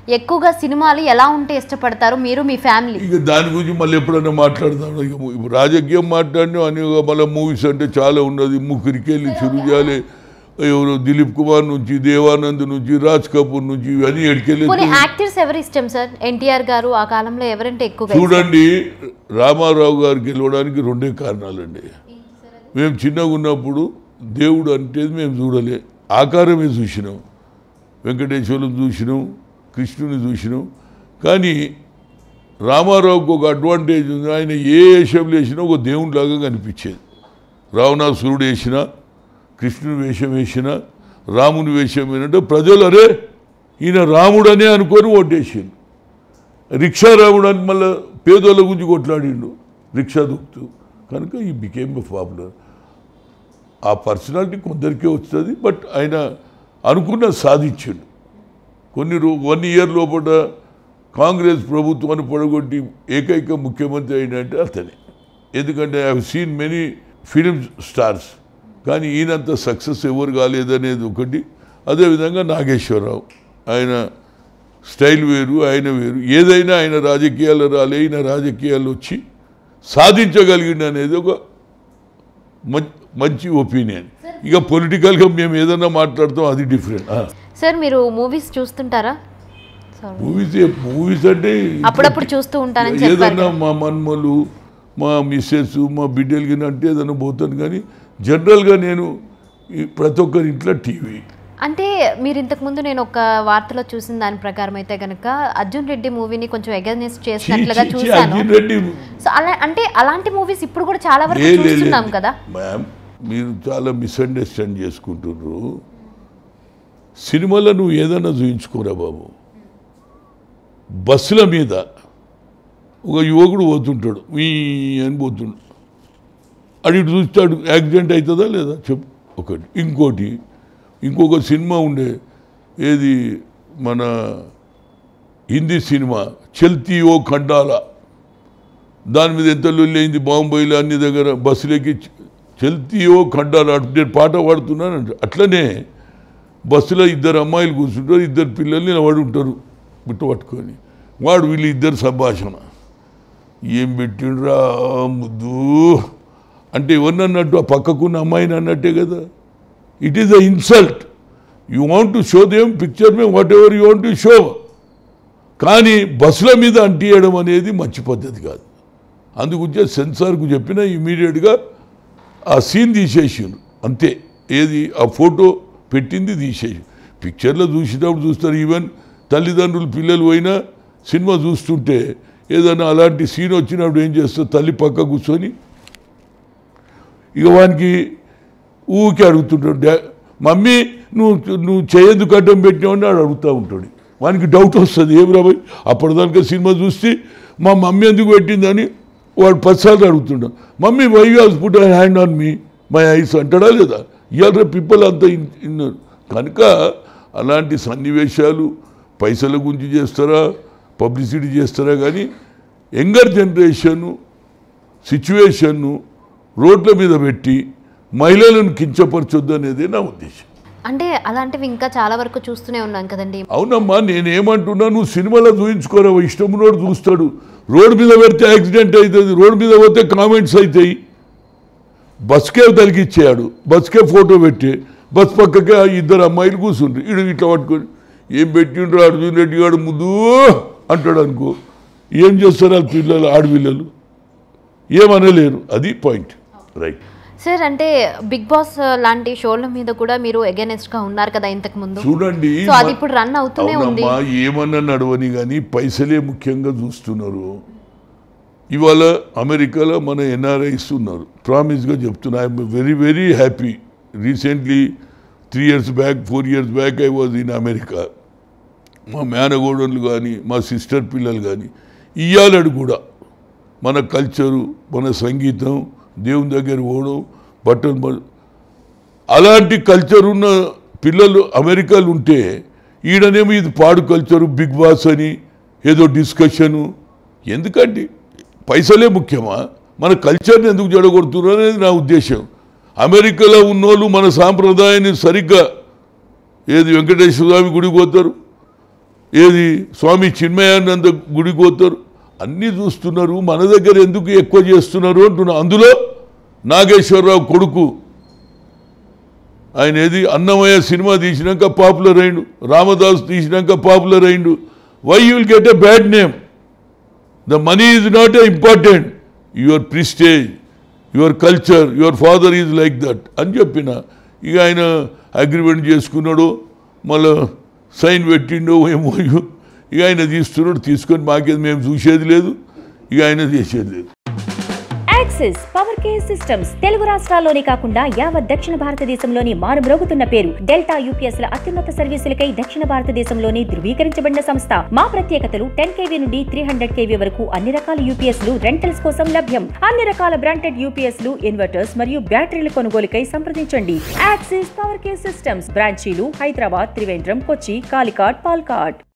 ఎక్కువగా సినిమాలు ఎలా ఉంటే ఇష్టపడతారు మీరు మీ ఫ్యామిలీ ఇక దాని గురించి మళ్ళీ ఎప్పుడైనా మాట్లాడదాం ఇక ఇప్పుడు రాజకీయం మాట్లాడినా అని ఇక మళ్ళీ మూవీస్ అంటే చాలా ఉన్నది ముగ్గురికెళ్ళి చిరుజాలి ఎవరు దిలీప్ కుమార్ నుంచి దేవానంద్ నుంచి రాజ్ కపూర్ నుంచి ఇవన్నీ ఎడికెళ్ళి పోనీ యాక్టర్స్ ఎవరు ఇష్టం సార్ ఎన్టీఆర్ గారు ఆ కాలంలో ఎవరంటే ఎక్కువగా ఇష్టం? చూడండి రామారావు గారు గెలవడానికి రెండే కారణాలండి మేము చిన్నగా ఉన్నప్పుడు దేవుడు అంటే మేము చూడలే ఆకారమే చూసినాం వెంకటేశ్వరం చూసినాం కృష్ణుని చూసినాం కానీ రామారావుకి ఒక అడ్వాంటేజ్ ఉంది ఆయన ఏ వేషంలో వేసినా ఒక దేవుడిలాగా కనిపించేది రావణాసురుడు వేసినా కృష్ణుని వేషం వేసినా రాముని వేషం వేసినట్టు ప్రజలు అరే ఈయన రాముడనే అనుకొని ఓటేసిండు రిక్షా రాముడు అని మళ్ళీ పేదోళ్ళ గురించి కొట్లాడిండు రిక్షా దొక్కుతూ కనుక ఈ బికేమ్ పాపులర్ ఆ పర్సనాలిటీ కొందరికే వస్తుంది బట్ ఆయన అనుకున్న సాధించిండు కొన్ని రో వన్ ఇయర్ లోపల కాంగ్రెస్ ప్రభుత్వాన్ని పొడగొట్టి ఏకైక ముఖ్యమంత్రి అయినంటే అతనే ఎందుకంటే I seen many film stars కానీ ఈయనంత సక్సెస్ ఎవరు కాలేదనేది ఒకటి అదేవిధంగా నాగేశ్వరరావు ఆయన స్టైల్ వేరు ఆయన వేరు ఏదైనా ఆయన రాజకీయాలు రాలే ఈయన రాజకీయాలు వచ్చి సాధించగలిగిండు అనేది ఒక మం- మంచి ఒపీనియన్ ఇక పొలిటికల్గా మేము ఏదైనా మాట్లాడతాం అది డిఫరెంట్ సార్ మీరు మూవీస్ చూస్తుంటారా Sorry. మూవీస్ మూవీస్ అంటే అప్పుడప్పుడు చూస్తూ ఉంటానని చెప్పారు ఏదన్నా మా మన్మలు మా మిస్సెస్ మా బిడ్డలు గిన అంటే ఏదైనా పోతాను కానీ జనరల్గా నేను ఈ ప్రతి ఒక్కరి ఇంట్లో టీవీ అంటే మీరు ఇంతకు ముందు నేను ఒక వార్తలో చూసిన దాని ప్రకారం అయితే గనక అర్జున్ రెడ్డి మూవీని కొంచెం అగెనెస్ట్ చేసినట్లుగా చూశాను అర్జున్ రెడ్డి సో అలా అంటే అలాంటి మూవీస్ ఇప్పుడు కూడా చాలా వరకు లే, లే, లే. చూస్తున్నాం కదా మ్యామ్ మీరు చాలా మిస్అండర్స్టాండ్ చేసుకుంటున్నారు సినిమాలో నువ్వు ఏదైనా చూయించుకోరా బాబు బస్సుల మీద ఒక యువకుడు పోతుంటాడు మీ అని పోతుండు అడి ఇటు చూస్తాడు యాక్సిడెంట్ అవుతుందా లేదా చెప్పు ఒకటి ఇంకోటి ఇంకొక సినిమా ఉండే ఏది మన హిందీ సినిమా చల్తీ ఓ ఖండాల దాని మీద ఎంత లొల్లైంది బాంబేలో అన్ని దగ్గర బస్సులకి చల్తీయో ఖండాలు అటు నేను పాట పాడుతున్నాను అట్లనే బస్సులో ఇద్దరు అమ్మాయిలు కూర్చుంటారు ఇద్దరు పిల్లలు నిలబడి ఉంటారు గుట్ట పట్టుకొని వాడు వీళ్ళు ఇద్దరు సంభాషణ ఏం పెట్టిండ్రా ముద్దు అంటే ఎవరిని అన్నట్టు ఆ పక్కకున్న అమ్మాయిని అన్నట్టే కదా it is a insult you want to show them picture may whatever you want to show కానీ బస్సుల మీద అంటియడం అనేది మంచి పద్ధతి కాదు అందుగురించే సెన్సార్కు చెప్పిన ఇమీడియట్గా ఆ సీన్ తీసేసిండ్రు అంతే ఏది ఆ ఫోటో పెట్టింది తీసేసి పిక్చర్లో చూసేటప్పుడు చూస్తారు ఈవెన్ తల్లిదండ్రులు పిల్లలు పోయినా సినిమా చూస్తుంటే ఏదైనా అలాంటి సీన్ వచ్చినప్పుడు ఏం చేస్తారు తల్లి పక్క కూర్చొని ఇక వానికి ఊరికి అడుగుతుంటాడు డా మమ్మీ నువ్వు నువ్వు చేయెందుకు అడ్డం పెట్టినావని వాడు అడుగుతూ ఉంటాడు వానికి డౌట్ వస్తుంది ఏం రాబోయ్ అప్పటిదాకా సినిమా చూస్తే మా మమ్మీ ఎందుకు పెట్టిందని వాడు పదిసార్లు అడుగుతుంటాడు mummy why has put hand on me my eyes అంటాడా లేదా ఇవాళ పీపుల్ అంతా ఇన్- ఇన్నారు కనుక అలాంటి సన్నివేశాలు పైసల గురించి చేస్తారా పబ్లిసిటీ చేస్తారా కానీ యంగర్ జనరేషను సిచ్యువేషన్ను రోడ్ల మీద పెట్టి మహిళలను కించపరచొద్దు అనేది నా ఉద్దేశం అంటే అలాంటివి ఇంకా చాలా వరకు చూస్తూనే ఉన్నాం కదండి అవునమ్మా నేనేమంటున్నా నువ్వు సినిమాలో చూయించుకోరా ఇష్టం ఉన్నోడు చూస్తాడు రోడ్డు మీద పెడితే యాక్సిడెంట్ అవుతుంది రోడ్డు మీద పోతే కామెంట్స్ అవుతాయి బస్కే తలిగిచ్చాడు బస్కే ఫోటో పెట్టి బస్ పక్కకే ఆ ఇద్దరు అమ్మాయిలు కూర్చుండ్రు ఇడు ఇట్లా పట్టుకొని ఏం పెట్టిండ్రు అర్జున్ రెడ్డి గారు ముద్దు అంటాడు అనుకో ఏం చేస్తారు ఆ పిల్లలు ఆడపిల్లలు ఏమనలేరు అది పాయింట్ రైట్ సార్ అంటే బిగ్ బాస్ లాంటి షోల మీద కూడా మీరు అగెనెస్ట్ గా ఉన్నారు కదా ఇంతకు ముందు చూడండి సో అది ఇప్పుడు రన్ అవుతూనే ఉంది అవునమ్మా ఏమన్నా నడవని కానీ పైసలే ముఖ్యంగా చూస్తున్నారు ఇవాళ అమెరికాలో మన ఎన్ఆర్ఐస్ ఉన్నారు ప్రామిస్గా చెప్తున్నా I'm very very happy recently three years back four years back I was in America మా మేనగోడలు కానీ మా సిస్టర్ పిల్లలు కానీ ఇయ్యాలడు కూడా మన కల్చరు మన సంగీతం దేవుని దగ్గర పోవడం బట్టలు మ- అలాంటి కల్చర్ ఉన్న పిల్లలు అమెరికాలో ఉంటే ఈడనేమో ఇది పాడు కల్చరు బిగ్ బాస్ అని ఏదో డిస్కషను ఎందుకండి పైసలే ముఖ్యమా మన కల్చర్ని ఎందుకు జడగొడుతున్నారు అనేది నా ఉద్దేశం అమెరికాలో ఉన్నోళ్ళు మన సాంప్రదాయాన్ని సరిగ్గా ఏది వెంకటేశ్వర స్వామి గుడికి పోతారు ఏది స్వామి చిన్మయానంద గుడికి పోతారు అన్నీ చూస్తున్నారు మన దగ్గర ఎందుకు ఎక్కువ చేస్తున్నారు అంటున్నా అందులో నాగేశ్వరరావు కొడుకు ఆయన ఏది అన్నమయ్య సినిమా తీసినాక పాపులర్ అయిండు రామదాస్ తీసినాక పాపులర్ అయిండు why you will get a bad name the money is not a important your prestige your culture your father is like that అని చెప్పిన ఇక ఆయన అగ్రిమెంట్ చేసుకున్నాడు మళ్ళా సైన్ పెట్టిండో ఏమో ఇక ఆయన తీస్తున్నాడు తీసుకొని మాకేది మేము చూసేది లేదు ఇక ఆయన చేసేది లేదు Axis Power Care Systems Telugu రాష్ట్రాల్లోనే కాకుండా యావత్ దక్షిణ భారతదేశంలోని మారుమ్రోగుతున్న పేరు డెల్టా యూపీఎస్ ల అత్యున్నత సర్వీసులకై దక్షిణ భారతదేశంలోని ధృవీకరించబడిన సంస్థ మా ప్రత్యేకతలు టెన్ కేవీ నుండి త్రీ హండ్రెడ్ కేవీ వరకు అన్ని రకాల యూపీఎస్ లు రెంటల్స్ కోసం లభ్యం అన్ని రకాల బ్రాండెడ్ యూపీఎస్ లు ఇన్వర్టర్స్ మరియు బ్యాటరీల కొనుగోలుకై సంప్రదించండి యాక్సిస్ పవర్ కేర్ సిస్టమ్స్ బ్రాంచీలు హైదరాబాద్ త్రివేంద్రం కొచ్చి కాలికాడ్ పాల్కాడ్